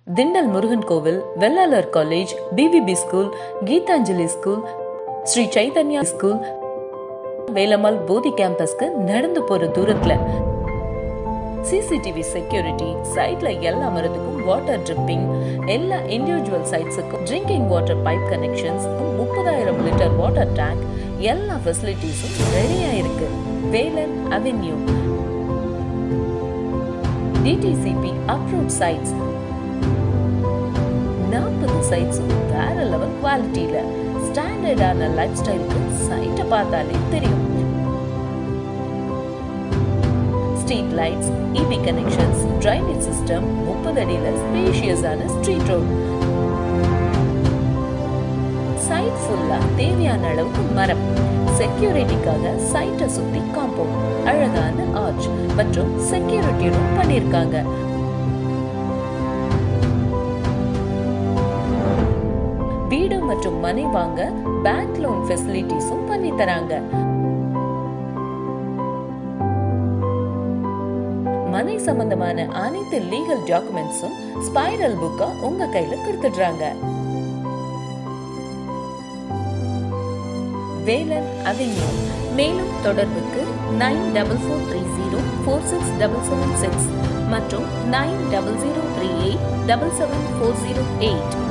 திண்டல் முருகன் கோவில் Vellalar college BBB school Geetanjali school Sri Chaitanya school Velammal Bodhi கேம்பஸ்க்கு நடந்து போற தூரத்துல சிசிடிவி செக்யூரிட்டி சைட்ல எல்லா மரத்துக்கும் வாட்டர் ட்ரிப்பிங் எல்லா இண்டிவிஜுவல் சைட்ஸுக்கும் ட்ரிங்கிங் வாட்டர் பைப் கனெக்ஷன்ஸ் முப்பதாயிரம் லிட்டர் வாட்டர் டேங்க் எல்லா ஃபெசிலிட்டிஸும் ரெடியா இருக்கு Velan avenue DTCP approve sites நாற்பது சைட்ஸும் வேற லெவல் குவாலிட்டியில ஸ்டாண்டர்டான லைஃப் ஸ்டைலுக்கு சைட்டை பார்த்தாலே தெரியும் street lights EB connections drainage system முப்பது அடியில ஸ்பேஷியஸான ஸ்ட்ரீட் ரோட் சைட் ஃபுல்லா தேவையான அளவுக்கு மரம் செக்யூரிட்டிக்காக சைட்டை சுத்தி காம்பவுண்ட் அழகான ஆர்ச் மற்றும் செக்யூரிட்டி ரூம் பண்ணிருக்காங்க வீடு மற்றும் மனை வாங்க பேங்க் லோன் ஃபெசிலிட்டிஸும் பண்ணி தராங்க மனை சம்பந்தமான அனைத்து லீகல் டாக்குமெண்ட்ஸும் ஸ்பைரல் புக்கா உங்க கையில கொடுத்துடுறாங்க வேலன் அவென்யூ மேலும் தொடர்புக்கு nine double four three zero four six double seven six மற்றும் nine double zero three eight double seven four zero eight